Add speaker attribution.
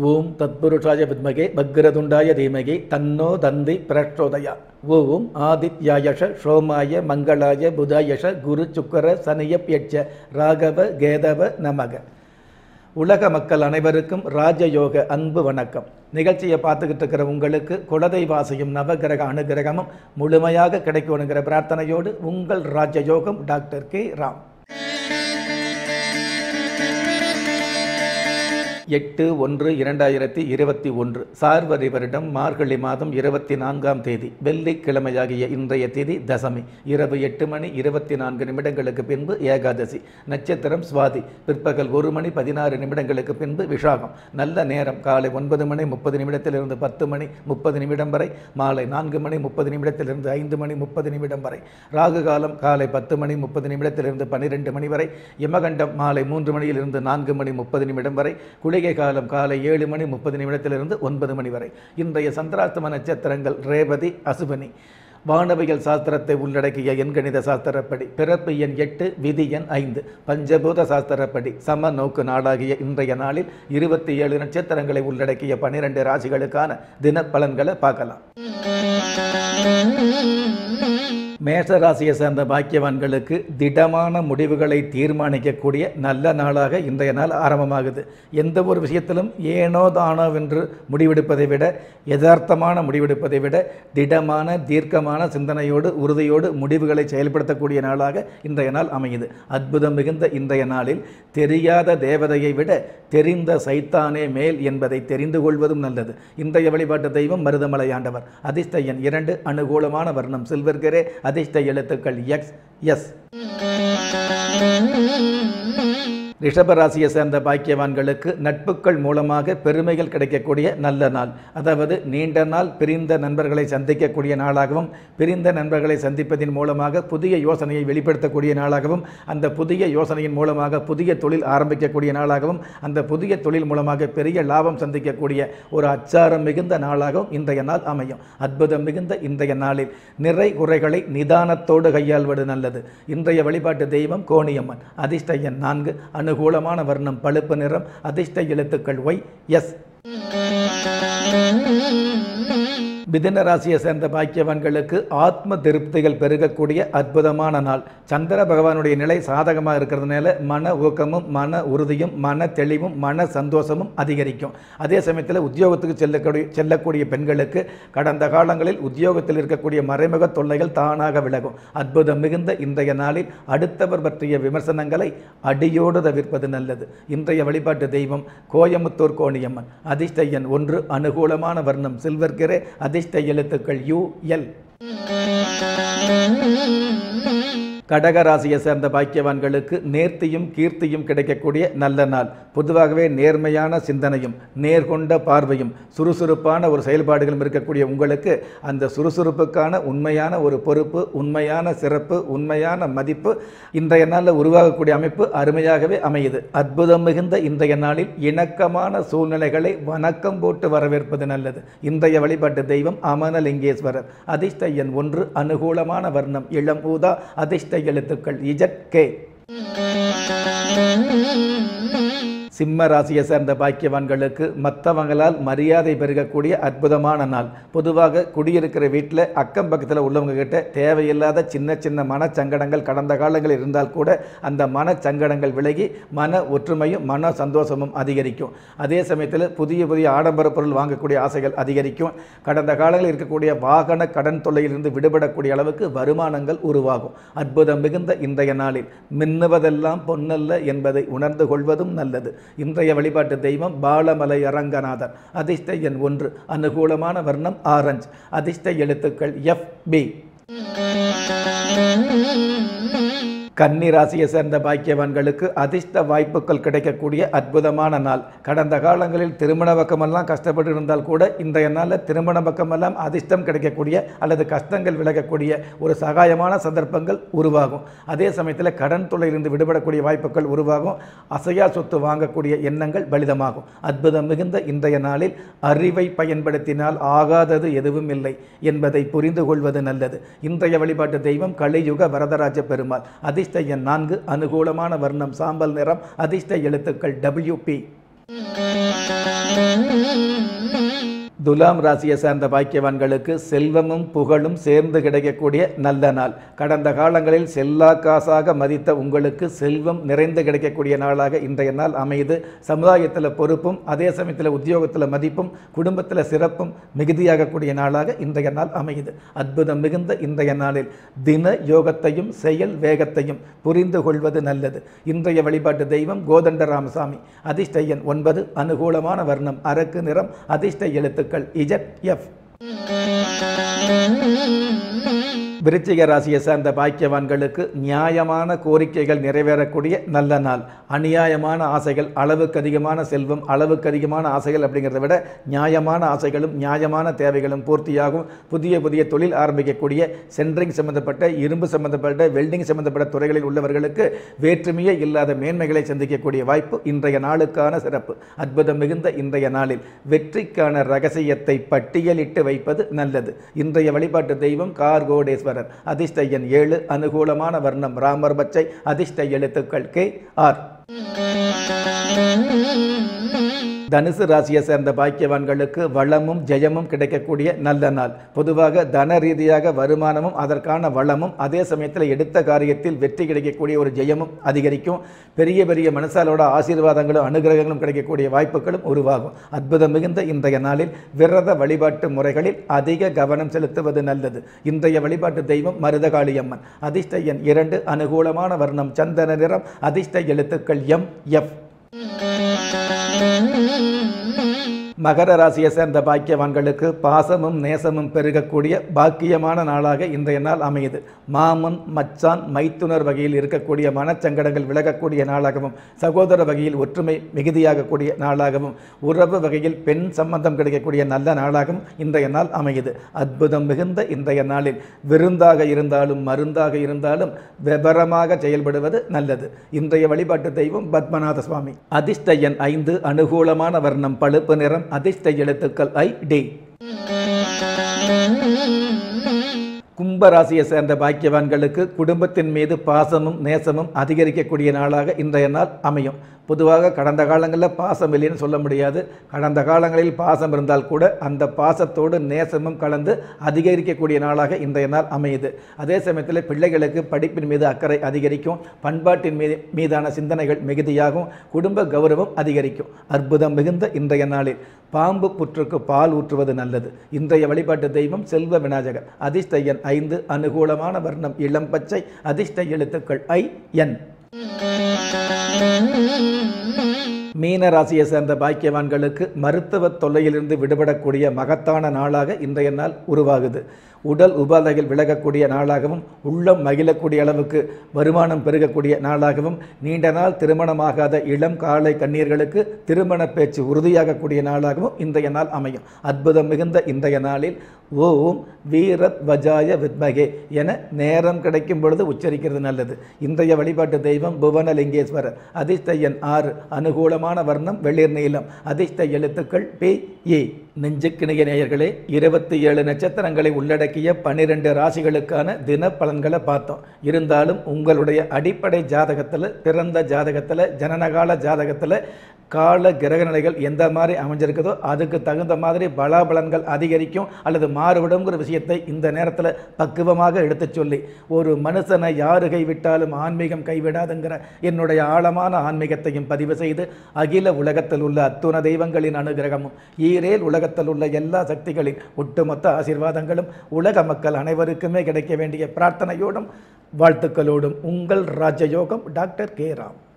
Speaker 1: ஓம் தத்புருஷாய வித்மகே பக்ரதுண்டாய தீமகி தன்னோ தந்தி பிரச்சோதயா ஓம் ஆதித்யாயஷ சோமாய மங்களாய புதாயஷ குரு சுக்கர சனியப்யட்ச ராகவ கேதவ நமக உலக மக்கள் அனைவருக்கும் ராஜயோக அன்பு வணக்கம் நிகழ்ச்சியை பார்த்துக்கிட்டு இருக்கிற உங்களுக்கு குலதெய்வாசையும் நவகிரக அனுகிரகமும் முழுமையாக கிடைக்கணுங்கிற பிரார்த்தனையோடு உங்கள் ராஜயோகம் டாக்டர் கே ராம் எட்டு ஒன்று இரண்டாயிரத்தி இருபத்தி ஒன்று சார்வரி வருடம் மார்கழி மாதம் இருபத்தி நான்காம் தேதி வெள்ளிக்கிழமையாகிய இன்றைய தேதி தசமி இரவு எட்டு மணி இருபத்தி நான்கு நிமிடங்களுக்கு பின்பு ஏகாதசி நட்சத்திரம் சுவாதி பிற்பகல் ஒரு மணி பதினாறு நிமிடங்களுக்கு பின்பு விஷாகம் நல்ல நேரம் காலை ஒன்பது மணி முப்பது நிமிடத்திலிருந்து பத்து மணி முப்பது நிமிடம் வரை மாலை நான்கு மணி முப்பது நிமிடத்திலிருந்து ஐந்து மணி முப்பது நிமிடம் வரை ராகு காலம் காலை பத்து மணி முப்பது நிமிடத்திலிருந்து பன்னிரெண்டு மணி வரை யமகண்டம் மாலை மூன்று மணியிலிருந்து நான்கு மணி முப்பது நிமிடம் வரை குளிகை காலம் காலை ஏழு மணி முப்பது நிமிடத்திலிருந்து ஒன்பது மணி வரை இன்றைய சந்திராஷ்டம நட்சத்திரங்கள் ரேவதி அசுபனி வானவியல் சாஸ்திரத்தை உள்ளடக்கிய எண்கணித சாஸ்திரப்படி பிறப்பு எண் எட்டு விதி எண் ஐந்து பஞ்சபூத சாஸ்திரப்படி சம நோக்கு நாளாகிய இன்றைய நாளில் இருபத்தி ஏழு நட்சத்திரங்களை உள்ளடக்கிய பனிரெண்டு ராசிகளுக்கான தின பலன்களை பார்க்கலாம் மேஷ ராசியை சேர்ந்த பாக்கியவான்களுக்கு திடமான முடிவுகளை தீர்மானிக்கக்கூடிய நல்ல நாளாக இன்றைய நாள் ஆரம்பமாகுது எந்த ஒரு விஷயத்திலும் ஏனோ தானோ என்று முடிவெடுப்பதை விட யதார்த்தமான முடிவெடுப்பதை விட திடமான தீர்க்கமான சிந்தனையோடு உறுதியோடு முடிவுகளை செயல்படுத்தக்கூடிய நாளாக இன்றைய நாள் அமையுது அற்புதம் மிகுந்த இன்றைய நாளில் தெரியாத தேவதையை விட தெரிந்த சைத்தானே மேல் என்பதை தெரிந்து கொள்வதும் நல்லது இன்றைய வழிபாட்டு தெய்வம் மருதமலை ஆண்டவர் அதிர்ஷ்ட எண் இரண்டு அனுகூலமான வர்ணம் சில்வர் கிரே அதிர்ஷ்ட எழுத்துக்கள் எக்ஸ் எஸ் ரிஷபராசியை சேர்ந்த பாக்கியவான்களுக்கு நட்புகள் மூலமாக பெருமைகள் கிடைக்கக்கூடிய நல்ல நாள் அதாவது நீண்ட நாள் பிரிந்த நண்பர்களை சந்திக்கக்கூடிய நாளாகவும் பிரிந்த நண்பர்களை சந்திப்பதன் மூலமாக புதிய யோசனையை வெளிப்படுத்தக்கூடிய நாளாகவும் அந்த புதிய யோசனையின் மூலமாக புதிய தொழில் ஆரம்பிக்கக்கூடிய நாளாகவும் அந்த புதிய தொழில் மூலமாக பெரிய லாபம் சந்திக்கக்கூடிய ஒரு அச்சாரம் மிகுந்த நாளாகவும் இன்றைய நாள் அமையும் அற்புதம் மிகுந்த இன்றைய நாளில் நிறை குறைகளை நிதானத்தோடு கையாள்வது நல்லது இன்றைய வழிபாட்டு தெய்வம் கோணியம்மன் அதிர்ஷ்ட எண் நான்கு அனுகூலமான வர்ணம் பழுப்பு நிறம் அதிர்ஷ்ட எழுத்துக்கள் ஒய் எஸ் மிதுன ராசியை சேர்ந்த பாக்கியவான்களுக்கு ஆத்ம திருப்திகள் பெருகக்கூடிய அற்புதமான நாள் சந்திர பகவானுடைய நிலை சாதகமாக இருக்கிறதுனால மன ஊக்கமும் மன உறுதியும் மன தெளிவும் மன சந்தோஷமும் அதிகரிக்கும் அதே சமயத்தில் உத்தியோகத்துக்கு செல்லக்கூடிய செல்லக்கூடிய பெண்களுக்கு கடந்த காலங்களில் உத்தியோகத்தில் இருக்கக்கூடிய மறைமுக தொல்லைகள் தானாக விலகும் அற்புதம் மிகுந்த இன்றைய நாளில் அடுத்தவர் பற்றிய விமர்சனங்களை அடியோடு தவிர்ப்பது நல்லது இன்றைய வழிபாட்டு தெய்வம் கோயமுத்தூர் கோணியம்மன் அதிர்ஷ்ட எண் ஒன்று அனுகூலமான வர்ணம் சில்வர் கிரே அதிர்ஷ்ட எழுத்துக்கள் யூ எல் கடகராசியை சேர்ந்த பாக்கியவான்களுக்கு நேர்த்தியும் கீர்த்தியும் கிடைக்கக்கூடிய நல்ல நாள் பொதுவாகவே நேர்மையான சிந்தனையும் நேர்கொண்ட பார்வையும் சுறுசுறுப்பான ஒரு செயல்பாடுகளும் இருக்கக்கூடிய உங்களுக்கு அந்த சுறுசுறுப்புக்கான உண்மையான ஒரு பொறுப்பு உண்மையான சிறப்பு உண்மையான மதிப்பு இன்றைய நாளில் உருவாகக்கூடிய அமைப்பு அருமையாகவே அமையுது அற்புதம் மிகுந்த இன்றைய நாளில் இணக்கமான சூழ்நிலைகளை வணக்கம் போட்டு வரவேற்பது நல்லது இன்றைய வழிபாட்டு தெய்வம் அமனலிங்கேஸ்வரர் அதிர்ஷ்ட எண் ஒன்று அனுகூலமான வர்ணம் இளம் ஊதா அதிர்ஷ்ட எழுத்துக்கள் இஜட் கே சிம்ம ராசியை சேர்ந்த பாக்கியவான்களுக்கு மற்றவங்களால் மரியாதை பெருகக்கூடிய அற்புதமான நாள் பொதுவாக குடியிருக்கிற வீட்டில் அக்கம் பக்கத்தில் உள்ளவங்க கிட்ட தேவையில்லாத சின்ன சின்ன மனச்சங்கடங்கள் கடந்த காலங்களில் இருந்தால் கூட அந்த மனச்சங்கடங்கள் விலகி மன ஒற்றுமையும் மன சந்தோஷமும் அதிகரிக்கும் அதே சமயத்தில் புதிய புதிய ஆடம்பர பொருள் வாங்கக்கூடிய ஆசைகள் அதிகரிக்கும் கடந்த காலங்களில் இருக்கக்கூடிய வாகன கடன் தொல்லையிலிருந்து விடுபடக்கூடிய அளவுக்கு வருமானங்கள் உருவாகும் அற்புதம் மிகுந்த இன்றைய நாளில் மின்னுவதெல்லாம் பொன்னல்ல என்பதை உணர்ந்து கொள்வதும் நல்லது இன்றைய வழிபாட்டு தெய்வம் பாலமலை அரங்கநாதர் அதிர்ஷ்ட எண் ஒன்று அனுகூலமான வர்ணம் ஆரஞ்சு அதிர்ஷ்ட எழுத்துக்கள் எஃப் பி கன்னி ராசியை சேர்ந்த பாக்கியவான்களுக்கு அதிர்ஷ்ட வாய்ப்புகள் கிடைக்கக்கூடிய அற்புதமான நாள் கடந்த காலங்களில் திருமண பக்கமெல்லாம் கஷ்டப்பட்டு இருந்தால் கூட இன்றைய நாளில் திருமண பக்கமெல்லாம் அதிர்ஷ்டம் கிடைக்கக்கூடிய அல்லது கஷ்டங்கள் விலகக்கூடிய ஒரு சகாயமான சந்தர்ப்பங்கள் உருவாகும் அதே சமயத்தில் கடன் தொல்லையிலிருந்து விடுபடக்கூடிய வாய்ப்புகள் உருவாகும் அசையா சொத்து வாங்கக்கூடிய எண்ணங்கள் பலிதமாகும் அற்புதம் மிகுந்த இன்றைய நாளில் அறிவை பயன்படுத்தினால் ஆகாதது எதுவும் இல்லை என்பதை புரிந்து கொள்வது நல்லது இன்றைய வழிபாட்டு தெய்வம் கலியுக வரதராஜ பெருமாள் அதிர்ஷ்ட எண் நான்கு அனுகூலமான வர்ணம் சாம்பல் நிறம் அதிர்ஷ்ட எழுத்துக்கள் டபிள்யூ பி துலாம் ராசியை சார்ந்த பாக்கியவான்களுக்கு செல்வமும் புகழும் சேர்ந்து கிடைக்கக்கூடிய நல்ல நாள் கடந்த காலங்களில் செல்லா காசாக மதித்த உங்களுக்கு செல்வம் நிறைந்து கிடைக்கக்கூடிய நாளாக இன்றைய நாள் அமையுது சமுதாயத்தில் பொறுப்பும் அதே சமயத்தில் உத்தியோகத்தில் மதிப்பும் குடும்பத்தில் சிறப்பும் மிகுதியாகக்கூடிய நாளாக இன்றைய நாள் அமையுது அற்புதம் மிகுந்த இன்றைய நாளில் தின யோகத்தையும் செயல் வேகத்தையும் புரிந்து கொள்வது நல்லது இன்றைய வழிபாட்டு தெய்வம் கோதண்ட ராமசாமி அதிர்ஷ்ட எண் ஒன்பது அனுகூலமான வர்ணம் அரக்கு நிறம் அதிர்ஷ்ட எழுத்துக்கள் இஜட் எஃப் விருச்சிக ராசியை சார்ந்த பாக்கியவான்களுக்கு நியாயமான கோரிக்கைகள் நிறைவேறக்கூடிய நல்ல நாள் அநியாயமான ஆசைகள் அளவுக்கு அதிகமான செல்வம் அளவுக்கு அதிகமான ஆசைகள் அப்படிங்கிறத விட நியாயமான ஆசைகளும் நியாயமான தேவைகளும் பூர்த்தியாகும் புதிய புதிய தொழில் ஆரம்பிக்கக்கூடிய சென்ட்ரிங் சம்பந்தப்பட்ட இரும்பு சம்பந்தப்பட்ட வெல்டிங் சம்பந்தப்பட்ட துறைகளில் உள்ளவர்களுக்கு வேற்றுமையே இல்லாத மேன்மைகளை சந்திக்கக்கூடிய வாய்ப்பு இன்றைய நாளுக்கான சிறப்பு அற்புதம் மிகுந்த இன்றைய நாளில் வெற்றிக்கான ரகசியத்தை பட்டியலிட்டு வைப்பது நல்லது இன்றைய வழிபாட்டு தெய்வம் கார்கோடேஸ்வரர் அதிர்ஷ்ட எண் ஏழு அனுகூலமான வர்ணம் ராமர் பச்சை அதிர்ஷ்ட எழுத்துக்கள் கே ஆர் தனுசு ராசியை சேர்ந்த பாக்கியவான்களுக்கு வளமும் ஜெயமும் கிடைக்கக்கூடிய நல்ல நாள் பொதுவாக தன ரீதியாக வருமானமும் அதற்கான வளமும் அதே சமயத்தில் எடுத்த காரியத்தில் வெற்றி கிடைக்கக்கூடிய ஒரு ஜெயமும் அதிகரிக்கும் பெரிய பெரிய மனசாலோட ஆசீர்வாதங்களும் அனுகிரகங்களும் கிடைக்கக்கூடிய வாய்ப்புகளும் உருவாகும் அற்புதம் மிகுந்த இன்றைய நாளில் விரத வழிபாட்டு முறைகளில் அதிக கவனம் செலுத்துவது நல்லது இன்றைய வழிபாட்டு தெய்வம் மருதகாளியம்மன் அதிர்ஷ்ட எண் இரண்டு அனுகூலமான வர்ணம் சந்தன நிறம் அதிர்ஷ்ட எழுத்துக்கள் எம் எஃப் மகர ராசியை சேர்ந்த பாக்கியவான்களுக்கு பாசமும் நேசமும் பெருகக்கூடிய பாக்கியமான நாளாக இன்றைய நாள் அமையுது மாமன் மச்சான் மைத்துனர் வகையில் இருக்கக்கூடிய மனச்சங்கடங்கள் விலகக்கூடிய நாளாகவும் சகோதர வகையில் ஒற்றுமை மிகுதியாகக்கூடிய நாளாகவும் உறவு வகையில் பெண் சம்பந்தம் கிடைக்கக்கூடிய நல்ல நாளாகவும் இன்றைய நாள் அமையுது அற்புதம் மிகுந்த இன்றைய நாளில் விருந்தாக இருந்தாலும் மருந்தாக இருந்தாலும் விபரமாக செயல்படுவது நல்லது இன்றைய வழிபாட்டு தெய்வம் பத்மநாத சுவாமி அதிர்ஷ்ட எண் ஐந்து அனுகூலமான வர்ணம் பழுப்பு நிறம் அதிர்ஷ்ட எழுத்துக்கள் ஐ டி கும்பராசியை சேர்ந்த பாக்கியவான்களுக்கு குடும்பத்தின் மீது பாசமும் நேசமும் அதிகரிக்கக்கூடிய நாளாக இன்றைய நாள் அமையும் பொதுவாக கடந்த காலங்களில் பாசம் இல்லைன்னு சொல்ல முடியாது கடந்த காலங்களில் பாசம் இருந்தால் கூட அந்த பாசத்தோடு நேசமும் கலந்து அதிகரிக்கக்கூடிய நாளாக இன்றைய நாள் அமையுது அதே சமயத்தில் பிள்ளைகளுக்கு படிப்பின் மீது அக்கறை அதிகரிக்கும் பண்பாட்டின் மீது மீதான சிந்தனைகள் மிகுதியாகும் குடும்ப கௌரவம் அதிகரிக்கும் அற்புதம் மிகுந்த இன்றைய நாளில் பாம்பு புற்றுக்கு பால் ஊற்றுவது நல்லது இன்றைய வழிபாட்டு தெய்வம் செல்வ விநாயகர் அதிர்ஷ்ட எண் ஐந்து அனுகூலமான வர்ணம் இளம் பச்சை அதிர்ஷ்ட எழுத்துக்கள் ஐ என் மீன ராசியை சேர்ந்த பாக்கியவான்களுக்கு மருத்துவ தொல்லையிலிருந்து விடுபடக்கூடிய மகத்தான நாளாக இன்றைய நாள் உருவாகுது உடல் உபாதைகள் விலகக்கூடிய நாளாகவும் உள்ளம் மகிழக்கூடிய அளவுக்கு வருமானம் பெருகக்கூடிய நாளாகவும் நீண்ட நாள் திருமணமாகாத இளம் காலை கண்ணீர்களுக்கு திருமண பேச்சு உறுதியாகக்கூடிய நாளாகவும் இன்றைய நாள் அமையும் அற்புதம் மிகுந்த இன்றைய நாளில் ஓம் வீரத் வஜாய வித்மகே என நேரம் கிடைக்கும் பொழுது உச்சரிக்கிறது நல்லது இன்றைய வழிபாட்டு தெய்வம் புவனலிங்கேஸ்வரர் அதிர்ஷ்ட எண் ஆறு அனுகூலமான வர்ணம் வெளிர் நீளம் அதிர்ஷ்ட எழுத்துக்கள் பி ஏ நெஞ்சுக்கிணைய நேயர்களே இருபத்தி ஏழு நட்சத்திரங்களை உள்ளடக்கிய பன்னிரெண்டு ராசிகளுக்கான தின பலன்களை பார்த்தோம் இருந்தாலும் உங்களுடைய அடிப்படை ஜாதகத்தில் பிறந்த ஜாதகத்தில் ஜனனகால ஜாதகத்தில் கால கிரக நிலைகள் எந்த மாதிரி அமைஞ்சிருக்குதோ அதுக்கு தகுந்த மாதிரி பலாபலன்கள் அதிகரிக்கும் அல்லது மாறுபடுங்கிற விஷயத்தை இந்த நேரத்தில் பக்குவமாக எடுத்துச் சொல்லி ஒரு மனுஷனை யாரு கைவிட்டாலும் ஆன்மீகம் கைவிடாதுங்கிற என்னுடைய ஆழமான ஆன்மீகத்தையும் பதிவு செய்து அகில உலகத்தில் உள்ள அத்துண தெய்வங்களின் அனுகிரகமும் ஈரேல் உலகத்தில் உள்ள எல்லா சக்திகளின் ஒட்டுமொத்த ஆசீர்வாதங்களும் உலக மக்கள் அனைவருக்குமே கிடைக்க வேண்டிய பிரார்த்தனையோடும் வாழ்த்துக்களோடும் உங்கள் ராஜயோகம் டாக்டர் கே ராம்